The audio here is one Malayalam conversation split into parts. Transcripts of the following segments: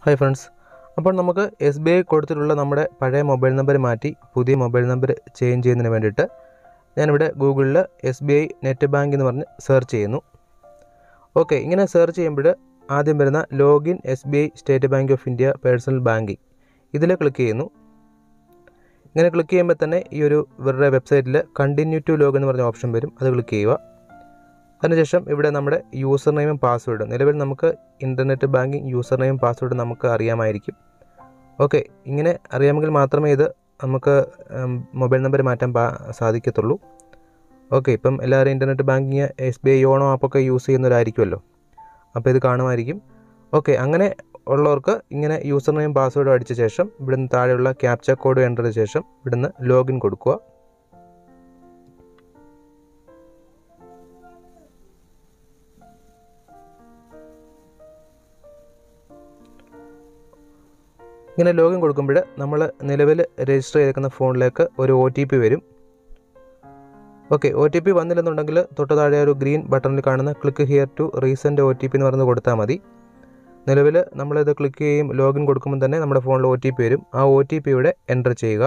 ഹായ് ഫ്രണ്ട്സ് അപ്പോൾ നമുക്ക് എസ് ബി ഐ കൊടുത്തിട്ടുള്ള നമ്മുടെ പഴയ മൊബൈൽ നമ്പർ മാറ്റി പുതിയ മൊബൈൽ നമ്പർ ചേഞ്ച് ചെയ്യുന്നതിന് വേണ്ടിയിട്ട് ഞാനിവിടെ ഗൂഗിളിൽ S B I net bank എന്ന് പറഞ്ഞ് സെർച്ച് ചെയ്യുന്നു ഓക്കെ ഇങ്ങനെ സെർച്ച് ചെയ്യുമ്പോൾ ആദ്യം വരുന്ന login S B I State Bank of India personal banking ഇതിൽ ക്ലിക്ക് ചെയ്യുന്നു ഇങ്ങനെ ക്ലിക്ക് ചെയ്യുമ്പോൾ തന്നെ ഈ ഒരു ഇവരുടെ വെബ്സൈറ്റിൽ കണ്ടിന്യൂ ടു ലോഗ് എന്ന് പറഞ്ഞ ഓപ്ഷൻ വരും അത് ക്ലിക്ക് ചെയ്യുക അതിനുശേഷം ഇവിടെ നമ്മുടെ യൂസർ നെയിമും പാസ്വേഡും നിലവിൽ നമുക്ക് internet banking user name password നമുക്ക് അറിയാമായിരിക്കും ഓക്കെ ഇങ്ങനെ അറിയാമെങ്കിൽ മാത്രമേ ഇത് നമുക്ക് മൊബൈൽ നമ്പർ മാറ്റാൻ പാ സാധിക്കത്തുള്ളൂ ഓക്കെ ഇപ്പം എല്ലാവരും internet banking S B I YONO ആപ്പൊക്കെ യൂസ് ചെയ്യുന്നവരായിരിക്കുമല്ലോ അപ്പോൾ ഇത് കാണുമായിരിക്കും ഓക്കെ അങ്ങനെ ഉള്ളവർക്ക് ഇങ്ങനെ യൂസർ നെയിം പാസ്വേഡും അടിച്ച ശേഷം ഇവിടുന്ന് താഴെയുള്ള ക്യാപ്ച കോഡ് എൻ്റർ ചെയ്ത ശേഷം ഇവിടുന്ന് ലോഗിൻ കൊടുക്കുക ഇങ്ങനെ ലോഗിൻ കൊടുക്കുമ്പോൾ നമ്മൾ നിലവിൽ രജിസ്റ്റർ ചെയ്തേക്കുന്ന ഫോണിലേക്ക് ഒരു ഒ ടി പി വരും ഓക്കെ ഒ ടി പി വന്നില്ലെന്നുണ്ടെങ്കിൽ തൊട്ട് താഴെ ഒരു ഗ്രീൻ ബട്ടണിൽ കാണുന്ന click here to resend O T P എന്ന് പറഞ്ഞ് കൊടുത്താൽ മതി നിലവിൽ നമ്മളിത് ക്ലിക്ക് ചെയ്യും ലോഗിൻ കൊടുക്കുമ്പോൾ തന്നെ നമ്മുടെ ഫോണിൽ ഒ ടി പി വരും ആ ഒ ടി പി ഇവിടെ എൻ്റർ ചെയ്യുക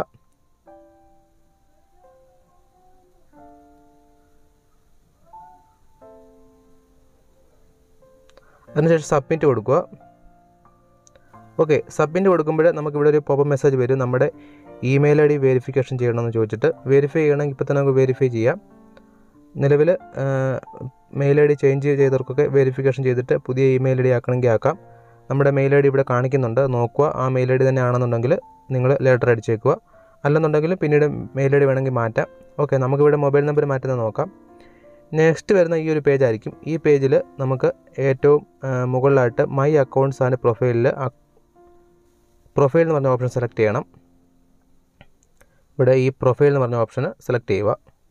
അതിനുശേഷം സബ്മിറ്റ് കൊടുക്കുക ഓക്കെ സബ്മിറ്റ് കൊടുക്കുമ്പോൾ നമുക്കിവിടെ ഒരു പോപ്പ് മെസ്സേജ് വരും നമ്മുടെ ഇമെയിൽ ഐ ഡി വെരിഫിക്കേഷൻ ചെയ്യണമെന്ന് ചോദിച്ചിട്ട് വെരിഫൈ ചെയ്യണമെങ്കിൽ ഇപ്പോൾ തന്നെ നമുക്ക് വെരിഫൈ ചെയ്യാം നിലവിൽ മെയിൽ ഐ ഡി ചേഞ്ച് ചെയ്തവർക്കൊക്കെ വെരിഫിക്കേഷൻ ചെയ്തിട്ട് പുതിയ ഇമെയിൽ ഐ ഡി ആക്കണമെങ്കിൽ ആക്കാം നമ്മുടെ മെയിൽ ഐ ഡി ഇവിടെ കാണിക്കുന്നുണ്ട് നോക്കുക ആ മെയിൽ ഐ ഡി തന്നെ ആണെന്നുണ്ടെങ്കിൽ നിങ്ങൾ ലെറ്റർ അടിച്ചേക്കുക അല്ലെന്നുണ്ടെങ്കിൽ പിന്നീട് മെയിൽ ഐ ഡി വേണമെങ്കിൽ മാറ്റാം ഓക്കെ നമുക്കിവിടെ മൊബൈൽ നമ്പർ മാറ്റുന്നത് നോക്കാം നെക്സ്റ്റ് വരുന്ന ഈ ഒരു പേജ് ആയിരിക്കും ഈ പേജിൽ നമുക്ക് ഏറ്റവും മുകളിലായിട്ട് മൈ അക്കൗണ്ട്സ് ആൻഡ് പ്രൊഫൈലിൽ പ്രൊഫൈൽ എന്ന് പറഞ്ഞ ഓപ്ഷൻ സെലക്ട് ചെയ്യണം ഇവിടെ ഈ പ്രൊഫൈൽ എന്ന് പറഞ്ഞ ഓപ്ഷൻ സെലക്ട് ചെയ്യുക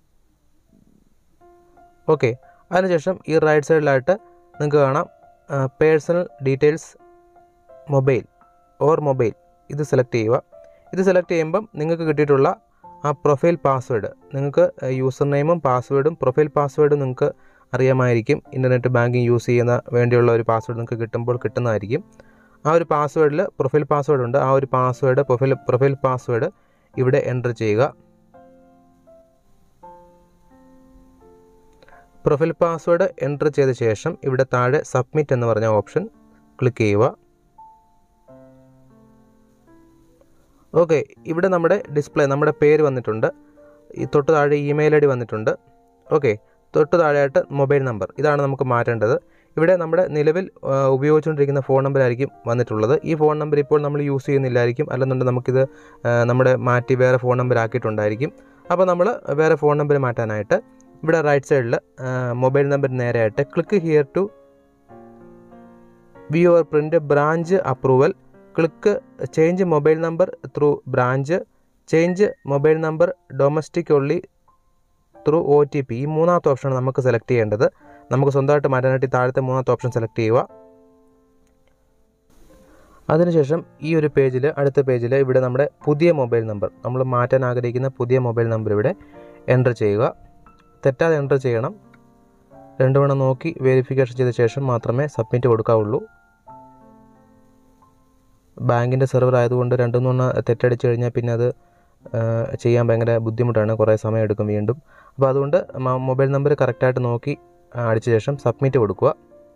ഓക്കെ അതിനുശേഷം ഈ റൈറ്റ് സൈഡിലായിട്ട് നിങ്ങൾക്ക് കാണാം personal details mobile or mobile ഇത് സെലക്ട് ചെയ്യുക ഇത് സെലക്ട് ചെയ്യുമ്പം നിങ്ങൾക്ക് കിട്ടിയിട്ടുള്ള ആ പ്രൊഫൈൽ പാസ്വേഡ് നിങ്ങൾക്ക് യൂസർ നെയിമും പാസ്വേഡും പ്രൊഫൈൽ പാസ്വേഡും നിങ്ങൾക്ക് അറിയാമായിരിക്കും ഇൻ്റർനെറ്റ് ബാങ്കിങ് യൂസ് ചെയ്യുന്ന വേണ്ടിയുള്ള ഒരു പാസ്വേഡ് നിങ്ങൾക്ക് കിട്ടുമ്പോൾ കിട്ടുന്നതായിരിക്കും ആ ഒരു പാസ്വേഡിൽ പ്രൊഫൈൽ പാസ്വേഡ് ഉണ്ട് ആ ഒരു പാസ്വേഡ് പ്രൊഫൈൽ പ്രൊഫൈൽ പാസ്വേഡ് ഇവിടെ എൻ്റർ ചെയ്യുക പ്രൊഫൈൽ പാസ്വേഡ് എൻ്റർ ചെയ്ത ശേഷം ഇവിടെ താഴെ സബ്മിറ്റ് എന്ന് പറഞ്ഞ ഓപ്ഷൻ ക്ലിക്ക് ചെയ്യുക ഓക്കെ ഇവിടെ നമ്മുടെ ഡിസ്പ്ലേ നമ്മുടെ പേര് വന്നിട്ടുണ്ട് ഈ തൊട്ട് താഴെ ഇമെയിൽ ഐ ഡി വന്നിട്ടുണ്ട് ഓക്കെ തൊട്ട് താഴെയായിട്ട് മൊബൈൽ നമ്പർ ഇതാണ് നമുക്ക് മാറ്റേണ്ടത് ഇവിടെ നമ്മുടെ നിലവിൽ ഉപയോഗിച്ചുകൊണ്ടിരിക്കുന്ന ഫോൺ നമ്പർ ആയിരിക്കും വന്നിട്ടുള്ളത് ഈ ഫോൺ നമ്പർ ഇപ്പോൾ നമ്മൾ യൂസ് ചെയ്യുന്നില്ലായിരിക്കും അല്ലെന്നുണ്ടെങ്കിൽ നമുക്കിത് നമ്മുടെ മാറ്റി വേറെ ഫോൺ നമ്പർ ആക്കിയിട്ടുണ്ടായിരിക്കും അപ്പോൾ നമ്മൾ വേറെ ഫോൺ നമ്പർ മാറ്റാനായിട്ട് ഇവിടെ റൈറ്റ് സൈഡിൽ മൊബൈൽ നമ്പർ നേരെയായിട്ട് click here to view or print branch approval click change mobile number through branch change mobile number domestic only through O T P ഈ മൂന്നാമത്തെ ഓപ്ഷനാണ് നമുക്ക് സെലക്ട് ചെയ്യേണ്ടത് നമുക്ക് സ്വന്തമായിട്ട് മാറ്റാനായിട്ട് താഴത്തെ മൂന്നാമത്തെ ഓപ്ഷൻ സെലക്ട് ചെയ്യുക അതിനുശേഷം ഈ ഒരു പേജിൽ അടുത്ത പേജിൽ ഇവിടെ നമ്മുടെ പുതിയ മൊബൈൽ നമ്പർ നമ്മൾ മാറ്റാൻ ആഗ്രഹിക്കുന്ന പുതിയ മൊബൈൽ നമ്പർ ഇവിടെ എൻ്റർ ചെയ്യുക തെറ്റാതെ എൻ്റർ ചെയ്യണം രണ്ട് തവണ നോക്കി വെരിഫിക്കേഷൻ ചെയ്ത ശേഷം മാത്രമേ സബ്മിറ്റ് കൊടുക്കാവുള്ളൂ ബാങ്കിൻ്റെ സെർവർ ആയതുകൊണ്ട് രണ്ടു മൂന്ന് തെറ്റടിച്ച് കഴിഞ്ഞാൽ പിന്നെ അത് ചെയ്യാൻ ഭയങ്കര ബുദ്ധിമുട്ടാണ് കുറേ സമയം എടുക്കും വീണ്ടും അപ്പോൾ അതുകൊണ്ട് മൊബൈൽ നമ്പർ കറക്റ്റായിട്ട് നോക്കി അടിച്ച ശേഷം സബ്മിറ്റ് കൊടുക്കുക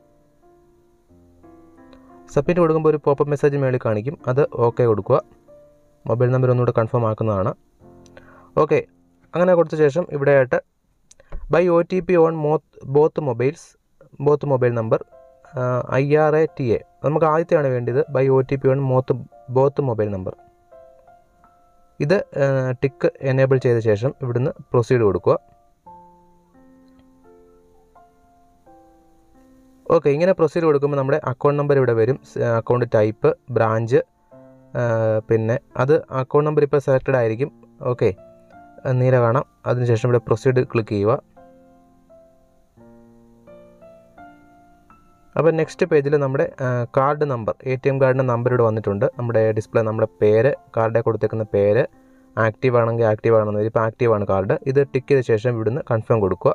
സബ്മിറ്റ് കൊടുക്കുമ്പോൾ ഒരു പോപ്പ് മെസ്സേജ് മേളിൽ കാണിക്കും അത് ഓക്കെ കൊടുക്കുക മൊബൈൽ നമ്പർ ഒന്നുകൂടെ കൺഫേം ആക്കുന്നതാണ് ഓക്കെ അങ്ങനെ കൊടുത്ത ശേഷം ഇവിടെയായിട്ട് by O T P on മോത്ത് both mobiles both mobile number I R A T A നമുക്ക് ആദ്യത്തെയാണ് വേണ്ടത് by O T P on മോത്ത് ബോത്ത് മൊബൈൽ നമ്പർ ഇത് ടിക്ക് എനേബിൾ ചെയ്ത ശേഷം ഇവിടുന്ന് പ്രൊസീഡ് കൊടുക്കുക ഓക്കെ ഇങ്ങനെ പ്രൊസീഡ് കൊടുക്കുമ്പോൾ നമ്മുടെ അക്കൗണ്ട് നമ്പർ ഇവിടെ വരും അക്കൗണ്ട് ടൈപ്പ് ബ്രാഞ്ച് പിന്നെ അത് അക്കൗണ്ട് നമ്പർ ഇപ്പോൾ സെലക്റ്റഡ് ആയിരിക്കും ഓക്കെ നീല കാണാം അതിനുശേഷം ഇവിടെ പ്രൊസീഡ് ക്ലിക്ക് ചെയ്യുക അപ്പോൾ നെക്സ്റ്റ് പേജിൽ നമ്മുടെ card number A T M കാർഡിൻ്റെ നമ്പർ ഇവിടെ വന്നിട്ടുണ്ട് നമ്മുടെ ഡിസ്പ്ലേ നമ്മുടെ പേര് കാർഡിൽ കൊടുത്തേക്കുന്ന പേര് ആക്റ്റീവ് ആണെങ്കിൽ ആക്റ്റീവ് ആണെന്ന് ഇപ്പോൾ ആക്റ്റീവ് ആണ് കാർഡ് ഇത് ടിക്ക് ചെയ്ത ശേഷം ഇവിടുന്ന് കൺഫേം കൊടുക്കുക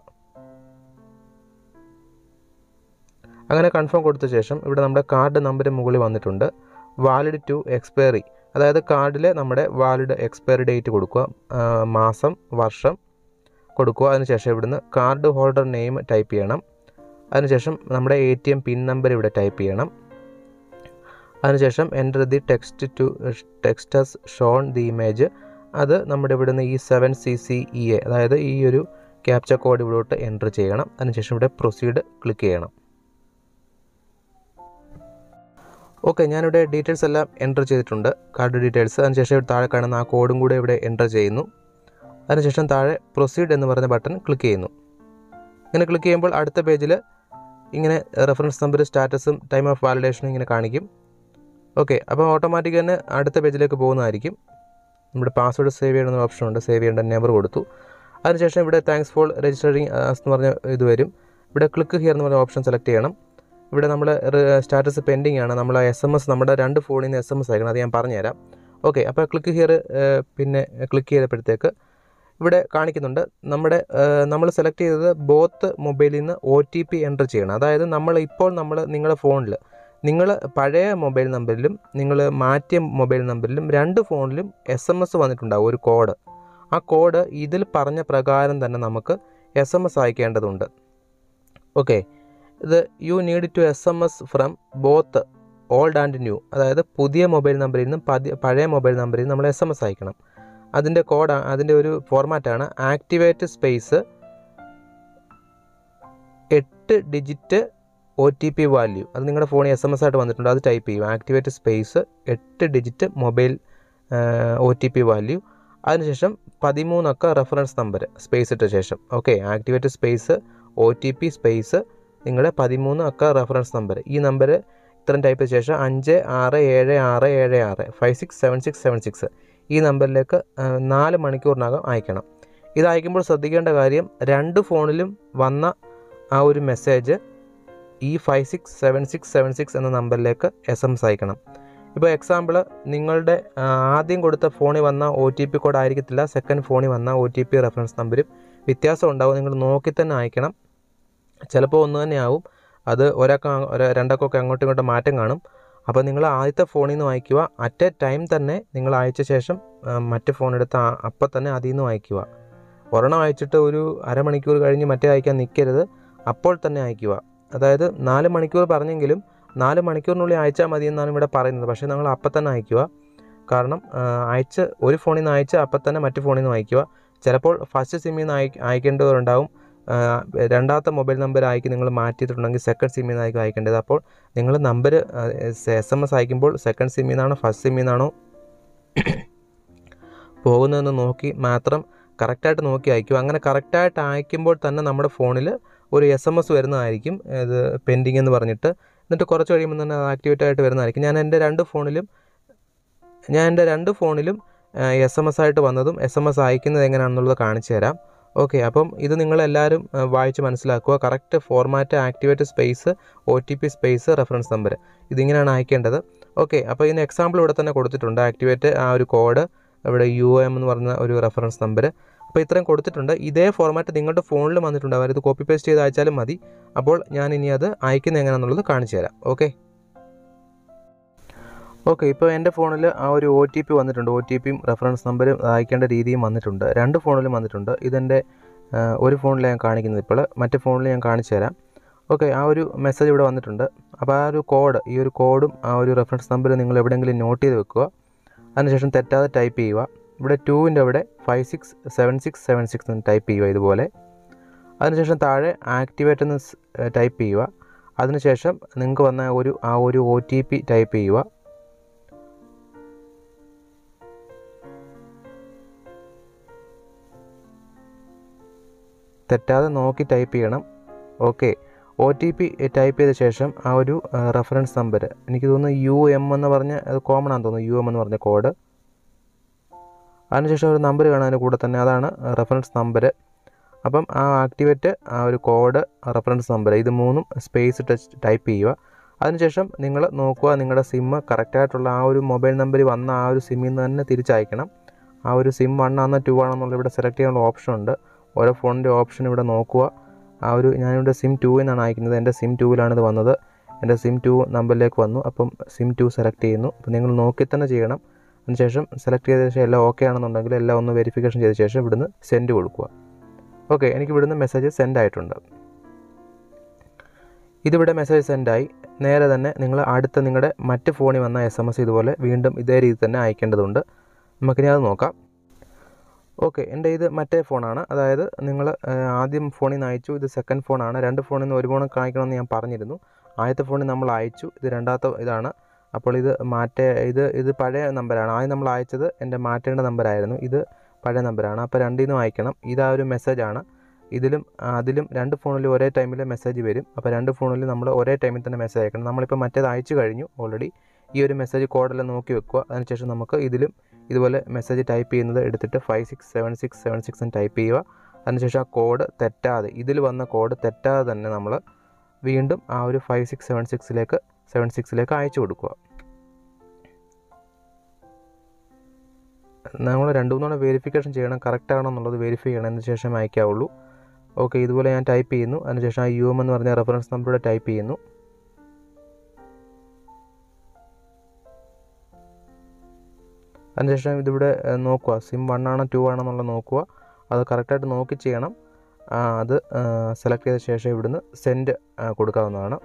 അങ്ങനെ കൺഫേം കൊടുത്ത ശേഷം ഇവിടെ നമ്മുടെ കാർഡ് നമ്പർ മുകളിൽ വന്നിട്ടുണ്ട് വാലിഡ് ടു എക്സ്പയറി അതായത് കാർഡിൽ നമ്മുടെ വാലിഡ് എക്സ്പയറി ഡേറ്റ് കൊടുക്കുക ആ, മാസം വർഷം കൊടുക്കുക അതിനുശേഷം ഇവിടുന്ന് കാർഡ് ഹോൾഡർ നെയിം ടൈപ്പ് ചെയ്യണം അതിനുശേഷം നമ്മുടെ A T M pin number ഇവിടെ ടൈപ്പ് ചെയ്യണം അതിനുശേഷം enter the text to text has shown the image അത് നമ്മുടെ ഇവിടുന്ന് ഈ seven C C E A അതായത് ഈ ഒരു ക്യാപ്ച കോഡ് ഇവിടോട്ട് എൻ്റർ ചെയ്യണം അതിനുശേഷം ഇവിടെ പ്രൊസീഡ് ക്ലിക്ക് ചെയ്യണം ഓക്കെ ഞാനിവിടെ ഡീറ്റെയിൽസ് എല്ലാം എൻ്റർ ചെയ്തിട്ടുണ്ട് കാർഡ് ഡീറ്റെയിൽസ് അതിനുശേഷം ഇവിടെ താഴെ കാണുന്ന ആ കോഡും കൂടെ ഇവിടെ എൻ്റർ ചെയ്യുന്നു അതിനുശേഷം താഴെ പ്രൊസീഡ് എന്ന് പറഞ്ഞ ബട്ടൺ ക്ലിക്ക് ചെയ്യുന്നു ഇങ്ങനെ ക്ലിക്ക് ചെയ്യുമ്പോൾ അടുത്ത പേജിൽ ഇങ്ങനെ റെഫറൻസ് നമ്പർ സ്റ്റാറ്റസും ടൈം ഓഫ് വാലിഡേഷനും ഇങ്ങനെ കാണിക്കും ഓക്കെ അപ്പോൾ ഓട്ടോമാറ്റിക് തന്നെ അടുത്ത പേജിലേക്ക് പോകുന്നതായിരിക്കും നമ്മുടെ പാസ്വേഡ് സേവ് ചെയ്യണമെന്ന ഓപ്ഷൻ ഉണ്ട് സേവ് ചെയ്യേണ്ട നമ്പർ കൊടുത്തു അതിനുശേഷം ഇവിടെ താങ്ക്സ് ഫോർ രജിസ്റ്ററിങ് എന്ന് പറഞ്ഞ ഇത് വരും ഇവിടെ ക്ലിക്ക് ഹിയർ എന്ന് പറഞ്ഞ ഓപ്ഷൻ സെലക്ട് ചെയ്യണം ഇവിടെ നമ്മൾ സ്റ്റാറ്റസ് പെൻഡിങ് ആണ് നമ്മൾ എസ് എം എസ് നമ്മുടെ രണ്ട് ഫോണിൽ നിന്ന് എസ് എം എസ് അയക്കണം അത് ഞാൻ പറഞ്ഞുതരാം ഓക്കെ അപ്പോൾ ക്ലിക്ക് ഹിയർ പിന്നെ ക്ലിക്ക് ചെയ്തപ്പോഴത്തേക്ക് ഇവിടെ കാണിക്കുന്നുണ്ട് നമ്മുടെ നമ്മൾ സെലക്ട് ചെയ്തത് ബോത്ത് മൊബൈലിൽ നിന്ന് ഒ ടി പി എൻ്റർ ചെയ്യണം അതായത് നമ്മൾ ഇപ്പോൾ നമ്മൾ നിങ്ങളുടെ ഫോണിൽ നിങ്ങൾ പഴയ മൊബൈൽ നമ്പറിലും നിങ്ങൾ മാറ്റിയ മൊബൈൽ നമ്പറിലും രണ്ട് ഫോണിലും എസ് എം എസ് വന്നിട്ടുണ്ടാവും ഒരു കോഡ് ആ കോഡ് ഇതിൽ പറഞ്ഞ പ്രകാരം തന്നെ നമുക്ക് എസ് എം എസ് അയക്കേണ്ടതുണ്ട് ഓക്കെ ഇത് you need to S M S from both old and new അതായത് പുതിയ മൊബൈൽ നമ്പറിൽ നിന്നും പതി- പഴയ മൊബൈൽ നമ്പറിൽ നിന്നും നമ്മൾ എസ് എം എസ് അയക്കണം അതിൻ്റെ കോഡ് അതിൻ്റെ ഒരു ഫോർമാറ്റാണ് ആക്ടിവേറ്റ് സ്പേസ് എട്ട് digit O T P value അത് നിങ്ങളുടെ ഫോണിൽ എസ് എം എസ് ആയിട്ട് വന്നിട്ടുണ്ട് അത് ടൈപ്പ് ചെയ്യും ആക്ടിവേറ്റ് സ്പേസ് എട്ട് digit mobile O T P value അതിനുശേഷം പതിമൂന്നക്ക റെഫറൻസ് നമ്പർ സ്പേസ് ഇട്ട ശേഷം okay activate space O T P space നിങ്ങളുടെ പതിമൂന്ന് അക്ക റെഫറൻസ് നമ്പർ ഈ നമ്പർ ഇത്രയും ടൈപ്പ് ചെയ്ത ശേഷം അഞ്ച് ആറ് ഏഴ് ആറ് ഏഴ് ആറ് five six seven six seven six ഈ നമ്പറിലേക്ക് ആ, നാല് മണിക്കൂറിനകം അയക്കണം ഇത് അയക്കുമ്പോൾ ശ്രദ്ധിക്കേണ്ട കാര്യം രണ്ട് ഫോണിലും വന്ന ആ ഒരു മെസ്സേജ് ഈ five six seven six seven six എന്ന നമ്പറിലേക്ക് എസ് എം എസ് അയക്കണം ഇപ്പോൾ എക്സാമ്പിൾ നിങ്ങളുടെ ആ, ആദ്യം കൊടുത്ത ഫോണിൽ വന്ന ഒ ടി പി കോഡ് ആയിരിക്കത്തില്ല സെക്കൻഡ് ഫോണിൽ വന്ന ഒ ടി പി റെഫറൻസ് നമ്പരും വ്യത്യാസം ഉണ്ടാവും നിങ്ങൾ നോക്കി തന്നെ അയക്കണം ചിലപ്പോൾ ഒന്ന് തന്നെയാവും അത് ഒരാൾക്ക് ഒരു രണ്ടാൾക്കൊക്കെ അങ്ങോട്ടും ഇങ്ങോട്ടും മാറ്റം കാണും അപ്പോൾ നിങ്ങൾ ആദ്യത്തെ ഫോണിൽ നിന്ന് വായിക്കുക അറ്റ് എ ടൈം തന്നെ നിങ്ങൾ അയച്ച ശേഷം ആ, മറ്റ് ഫോൺ എടുത്ത് ആ- അപ്പം തന്നെ അതിൽ നിന്ന് വായിക്കുക ഒരെണ്ണം അയച്ചിട്ട് ഒരു അരമണിക്കൂർ കഴിഞ്ഞ് മറ്റേ അയക്കാൻ നിൽക്കരുത് അപ്പോൾ തന്നെ അയക്കുക അതായത് നാല് മണിക്കൂർ പറഞ്ഞെങ്കിലും നാല് മണിക്കൂറിനുള്ളിൽ അയച്ചാൽ മതി എന്നാണ് ഇവിടെ പറയുന്നത് പക്ഷേ നിങ്ങൾ അപ്പം തന്നെ അയക്കുക കാരണം ആ, അയച്ച് ഒരു ഫോണിൽ നിന്ന് അയച്ച് അപ്പം തന്നെ മറ്റു ഫോണിൽ നിന്ന് അയക്കുക ചിലപ്പോൾ ഫസ്റ്റ് സിമ്മിൽ നിന്ന് അയ അയക്കേണ്ടവരുണ്ടാവും ആ, രണ്ടാമത്തെ മൊബൈൽ നമ്പർ അയക്കി നിങ്ങൾ മാറ്റിയിട്ടുണ്ടെങ്കിൽ സെക്കൻഡ് സിമ്മിൽ നിന്നായിരിക്കും അയക്കേണ്ടത് അപ്പോൾ നിങ്ങൾ നമ്പർ എസ് എം എസ് അയക്കുമ്പോൾ സെക്കൻഡ് സിമ്മിൽ നിന്നാണോ ഫസ്റ്റ് സിമ്മിൽ നിന്നാണോ പോകുന്നതെന്ന് നോക്കി മാത്രം കറക്റ്റായിട്ട് നോക്കി അയക്കും അങ്ങനെ കറക്റ്റായിട്ട് അയക്കുമ്പോൾ തന്നെ നമ്മുടെ ഫോണിൽ ഒരു എസ് എം എസ് വരുന്നതായിരിക്കും ഇത് പെൻഡിങ് എന്ന് പറഞ്ഞിട്ട് എന്നിട്ട് കുറച്ച് കഴിയുമ്പോൾ തന്നെ അത് ആക്ടിവേറ്റ് ആയിട്ട് വരുന്നതായിരിക്കും ഞാൻ എൻ്റെ രണ്ട് ഫോണിലും ഞാൻ എൻ്റെ രണ്ട് ഫോണിലും എസ് എം എസ് ആയിട്ട് വന്നതും എസ് എം എസ് അയക്കുന്നത് എങ്ങനെയാണെന്നുള്ളത് കാണിച്ചു തരാം ഓക്കെ അപ്പം ഇത് നിങ്ങളെല്ലാവരും ആ, വായിച്ച് മനസ്സിലാക്കുക correct format activate space O T P space reference number ഇതിങ്ങനെയാണ് അയക്കേണ്ടത് ഓക്കെ അപ്പോൾ ഇതിന് എക്സാമ്പിൾ ഇവിടെ തന്നെ കൊടുത്തിട്ടുണ്ട് ആക്ടിവേറ്റ് ആ ഒരു കോഡ് ഇവിടെ യു എം എന്ന് പറഞ്ഞ ഒരു റെഫറൻസ് നമ്പർ അപ്പോൾ ഇത്രയും കൊടുത്തിട്ടുണ്ട് ഇതേ ഫോർമാറ്റ് നിങ്ങളുടെ ഫോണിൽ വന്നിട്ടുണ്ട് അവരത് കോപ്പി പേസ്റ്റ് ചെയ്ത് അയച്ചാലും മതി അപ്പോൾ ഞാൻ ഇനി അത് അയക്കുന്നത് എങ്ങനെയാണെന്നുള്ളത് കാണിച്ചു തരാം ഓക്കെ ഓക്കെ ഇപ്പോൾ എൻ്റെ ഫോണിൽ ആ ഒരു ഒ ടി പി വന്നിട്ടുണ്ട് ഒ ടി പിയും റെഫറൻസ് നമ്പരും അയക്കേണ്ട രീതിയും വന്നിട്ടുണ്ട് രണ്ട് ഫോണിലും വന്നിട്ടുണ്ട് ഇതെൻ്റെ ആ, ഒരു ഫോണിൽ ഞാൻ കാണിക്കുന്നത് ഇപ്പോൾ മറ്റേ ഫോണിൽ ഞാൻ കാണിച്ചു തരാം ഓക്കെ ആ ഒരു മെസ്സേജ് ഇവിടെ വന്നിട്ടുണ്ട് അപ്പോൾ ആ ഒരു കോഡ് ഈ ഒരു കോഡും ആ ഒരു റെഫറൻസ് നമ്പറും നിങ്ങൾ എവിടെയെങ്കിലും നോട്ട് ചെയ്ത് വെക്കുക അതിനുശേഷം തെറ്റാതെ ടൈപ്പ് ചെയ്യുക ഇവിടെ ടൂവിൻ്റെ അവിടെ five six seven six seven six എന്ന് ടൈപ്പ് ചെയ്യുക ഇതുപോലെ അതിനുശേഷം താഴെ ആക്ടിവേറ്റ് എന്ന് ടൈപ്പ് ചെയ്യുക അതിനുശേഷം നിങ്ങൾക്ക് വന്ന ഒരു ആ ഒരു ഒ ടി പി ടൈപ്പ് ചെയ്യുക തെറ്റാതെ നോക്കി ടൈപ്പ് ചെയ്യണം okay O T P type ചെയ്ത ശേഷം ആ ഒരു റെഫറൻസ് നമ്പർ എനിക്ക് തോന്നുന്നു യു എം എന്ന് പറഞ്ഞ അത് കോമൺ ആണെന്ന് തോന്നുന്നു യു എം എന്ന് പറഞ്ഞ കോഡ് അതിനുശേഷം ഒരു നമ്പർ കാണാൻ അതിൻ്റെ കൂടെ തന്നെ അതാണ് റെഫറൻസ് നമ്പർ അപ്പം ആ ആക്ടിവേറ്റ് ആ ഒരു കോഡ് റെഫറൻസ് നമ്പർ ഇത് മൂന്നും സ്പേസ് ഇട്ട് ടൈപ്പ് ചെയ്യുക അതിനുശേഷം നിങ്ങൾ നോക്കുക നിങ്ങളുടെ സിമ്മ് കറക്റ്റായിട്ടുള്ള ആ ഒരു മൊബൈൽ നമ്പർ വന്ന ആ ഒരു സിമ്മിൽ നിന്ന് തന്നെ തിരിച്ചയക്കണം ആ ഒരു സിം വൺ ആണെന്നോ ടു ആണെന്നുള്ള ഇവിടെ സെലക്ട് ചെയ്യാനുള്ള ഓപ്ഷൻ ഉണ്ട് ഓരോ ഫോണിൻ്റെ ഓപ്ഷൻ ഇവിടെ നോക്കുക ആ ഒരു ഞാനിവിടെ സിം ടു എന്നാണ് അയക്കുന്നത് എൻ്റെ സിം ടൂവിലാണ് ഇത് വന്നത് എൻ്റെ സിം ടു നമ്പറിലേക്ക് വന്നു അപ്പം സിം ടു സെലക്ട് ചെയ്യുന്നു അപ്പം നിങ്ങൾ നോക്കി തന്നെ ചെയ്യണം അതിനുശേഷം സെലക്ട് ചെയ്ത ശേഷം എല്ലാം ഓക്കെ ആണെന്നുണ്ടെങ്കിൽ എല്ലാം ഒന്ന് വെരിഫിക്കേഷൻ ചെയ്ത ശേഷം ഇവിടുന്ന് സെൻഡ് കൊടുക്കുക ഓക്കെ എനിക്ക് ഇവിടുന്ന് മെസ്സേജ് സെൻഡ് ആയിട്ടുണ്ട് ഇതിവിടെ മെസ്സേജ് സെൻഡായി നേരെ തന്നെ നിങ്ങൾ അടുത്ത നിങ്ങളുടെ മറ്റ് ഫോണിൽ വന്ന എസ് എം എസ് ഇതുപോലെ വീണ്ടും ഇതേ രീതി തന്നെ അയക്കേണ്ടതുണ്ട് നമുക്കിനി അത് നോക്കാം ഓക്കെ എൻ്റെ ഇത് മറ്റേ ഫോണാണ് അതായത് നിങ്ങൾ ആദ്യം ഫോണിൽ നിന്ന് അയച്ചു ഇത് സെക്കൻഡ് ഫോണാണ് രണ്ട് ഫോണിൽ നിന്ന് ഒരു ഫോൺ കാണിക്കണമെന്ന് ഞാൻ പറഞ്ഞിരുന്നു ആദ്യത്തെ ഫോണിൽ നമ്മൾ അയച്ചു ഇത് രണ്ടാമത്തെ ഇതാണ് അപ്പോൾ ഇത് മാറ്റേ ഇത് ഇത് പഴയ നമ്പറാണ് ആദ്യം നമ്മൾ അയച്ചത് എൻ്റെ മാറ്റേണ്ട നമ്പറായിരുന്നു ഇത് പഴയ നമ്പറാണ് അപ്പോൾ രണ്ടിൽ നിന്നും അയക്കണം ഇതാ ഒരു മെസ്സേജാണ് ഇതിലും അതിലും രണ്ട് ഫോണിലും ഒരേ ടൈമിൽ മെസ്സേജ് വരും അപ്പോൾ രണ്ട് ഫോണിലും നമ്മൾ ഒരേ ടൈമിൽ തന്നെ മെസ്സേജ് അയക്കണം നമ്മളിപ്പോൾ മറ്റേത് അയച്ചു കഴിഞ്ഞു ഓൾറെഡി ഈ ഒരു മെസ്സേജ് കോഡെല്ലാം നോക്കി വെക്കുക അതിനുശേഷം നമുക്ക് ഇതിലും ഇതുപോലെ മെസ്സേജ് ടൈപ്പ് ചെയ്യുന്നത് എടുത്തിട്ട് five six seven six seven six എന്ന് ടൈപ്പ് ചെയ്യുക അതിനുശേഷം ആ കോഡ് തെറ്റാതെ ഇതിൽ വന്ന കോഡ് തെറ്റാതെ തന്നെ നമ്മൾ വീണ്ടും ആ ഒരു ഫൈവ് സിക്സ് സെവൻ സിക്സിലേക്ക് സെവൻ സിക്സിലേക്ക് അയച്ചു കൊടുക്കുക നമ്മൾ രണ്ട് മൂന്നോളം വെരിഫിക്കേഷൻ ചെയ്യണം കറക്റ്റ് ആണോ എന്നുള്ളത് വെരിഫൈ ചെയ്യണം അതിന് ശേഷം അയക്കാവുള്ളൂ ഓക്കെ ഇതുപോലെ ഞാൻ ടൈപ്പ് ചെയ്യുന്നു അതിനുശേഷം ആ യു എം എന്ന് പറഞ്ഞ റെഫറൻസ് നമ്പറൂടെ ടൈപ്പ് ചെയ്യുന്നു അതിനുശേഷം ഇതിവിടെ നോക്കുക സിം വൺ ആണോ ടു ആണോ എന്നുള്ളത് നോക്കുക അത് കറക്റ്റായിട്ട് നോക്കി ചെയ്യണം അത് സെലക്ട് ചെയ്ത ശേഷം ഇവിടുന്ന് സെൻഡ് കൊടുക്കാവുന്നതാണ്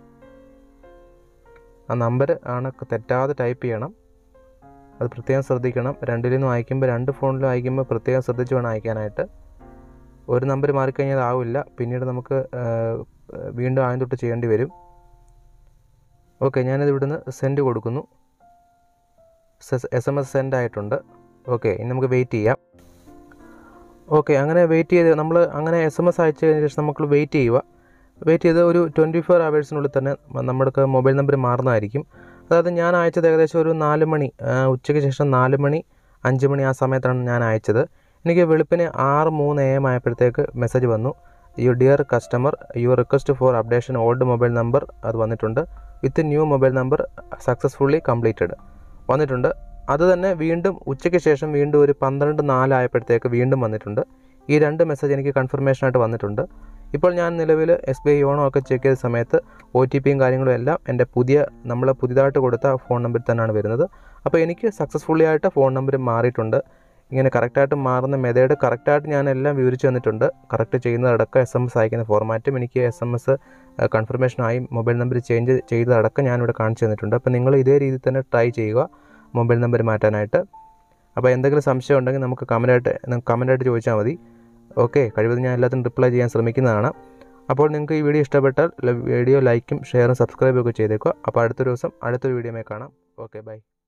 ആ നമ്പർ ആണ് തെറ്റാതെ ടൈപ്പ് ചെയ്യണം അത് പ്രത്യേകം ശ്രദ്ധിക്കണം രണ്ടിൽ നിന്നും അയക്കുമ്പോൾ രണ്ട് ഫോണിലും അയക്കുമ്പോൾ പ്രത്യേകം ശ്രദ്ധിച്ച് വേണം അയക്കാനായിട്ട് ഒരു നമ്പർ മാറിക്കഴിഞ്ഞാൽ ആവില്ല പിന്നീട് നമുക്ക് വീണ്ടും ആദ്യം തൊട്ട് ചെയ്യേണ്ടി വരും ഓക്കെ ഞാനിത് ഇവിടുന്ന് സെൻഡ് കൊടുക്കുന്നു എസ് എം എസ് സെൻഡ് ആയിട്ടുണ്ട് ഓക്കെ ഇനി നമുക്ക് വെയിറ്റ് ചെയ്യാം ഓക്കെ അങ്ങനെ വെയിറ്റ് ചെയ്ത് നമ്മൾ അങ്ങനെ എസ് എം എസ് അയച്ചതിന് ശേഷം നമുക്ക് വെയിറ്റ് ചെയ്യുക വെയിറ്റ് ചെയ്ത് ഒരു ട്വൻറ്റി ഫോർ അവേഴ്സിനുള്ളിൽ തന്നെ നമ്മുടെ മൊബൈൽ നമ്പർ മാറുന്നതായിരിക്കും അതായത് ഞാൻ അയച്ചത് ഏകദേശം ഒരു നാല് മണി ഉച്ചയ്ക്ക് ശേഷം നാല് മണി അഞ്ച് മണി ആ സമയത്താണ് ഞാൻ അയച്ചത് എനിക്ക് വെളുപ്പിന് ആറ് മൂന്ന് എ എം ആയപ്പോഴത്തേക്ക് മെസ്സേജ് വന്നു you dear customer your request for updation old mobile number അത് വന്നിട്ടുണ്ട് with new mobile number successfully completed വന്നിട്ടുണ്ട് അത് തന്നെ വീണ്ടും ഉച്ചയ്ക്ക് ശേഷം വീണ്ടും ഒരു പന്ത്രണ്ട് നാലായപ്പോഴത്തേക്ക് വീണ്ടും വന്നിട്ടുണ്ട് ഈ രണ്ട് മെസ്സേജ് എനിക്ക് കൺഫർമേഷനായിട്ട് വന്നിട്ടുണ്ട് ഇപ്പോൾ ഞാൻ നിലവിൽ എസ് ബി ഐ യോണോ ഒക്കെ ചെക്ക് ചെയ്ത സമയത്ത് ഒ ടി പിയും കാര്യങ്ങളും എല്ലാം എൻ്റെ പുതിയ നമ്മൾ പുതിയതായിട്ട് കൊടുത്ത ഫോൺ നമ്പറിൽ തന്നെയാണ് വരുന്നത് അപ്പോൾ എനിക്ക് സക്സസ്ഫുള്ളി ആയിട്ട് ഫോൺ നമ്പർ മാറിയിട്ടുണ്ട് ഇങ്ങനെ കറക്റ്റായിട്ട് മാറുന്ന മെത്തേഡ് കറക്റ്റായിട്ട് ഞാൻ എല്ലാം വിവരിച്ചു തന്നിട്ടുണ്ട് കറക്റ്റ് ചെയ്യുന്നതടക്കം എസ് എം എസ് അയക്കുന്ന ഫോർമാറ്റും എനിക്ക് എസ് എം എസ് കൺഫർമേഷനായി മൊബൈൽ നമ്പർ ചേഞ്ച് ചെയ്തതടക്കം ഞാനിവിടെ കാണിച്ചു തന്നിട്ടുണ്ട് അപ്പോൾ നിങ്ങൾ ഇതേ രീതിയിൽ തന്നെ ട്രൈ ചെയ്യുക മൊബൈൽ നമ്പർ മാറ്റാനായിട്ട് അപ്പോൾ എന്തെങ്കിലും സംശയം ഉണ്ടെങ്കിൽ നമുക്ക് കമൻറ്റായിട്ട് കമൻറ്റായിട്ട് ചോദിച്ചാൽ മതി ഓക്കെ കഴിവതും ഞാൻ എല്ലാത്തിനും റിപ്ലൈ ചെയ്യാൻ ശ്രമിക്കുന്നതാണ് അപ്പോൾ നിങ്ങൾക്ക് ഈ വീഡിയോ ഇഷ്ടപ്പെട്ടാൽ വീഡിയോ ലൈക്കും ഷെയറും സബ്സ്ക്രൈബും ഒക്കെ ചെയ്തേക്കുക അപ്പോൾ അടുത്തൊരു ദിവസം അടുത്തൊരു വീഡിയോയിൽ കാണാം ഓക്കെ ബൈ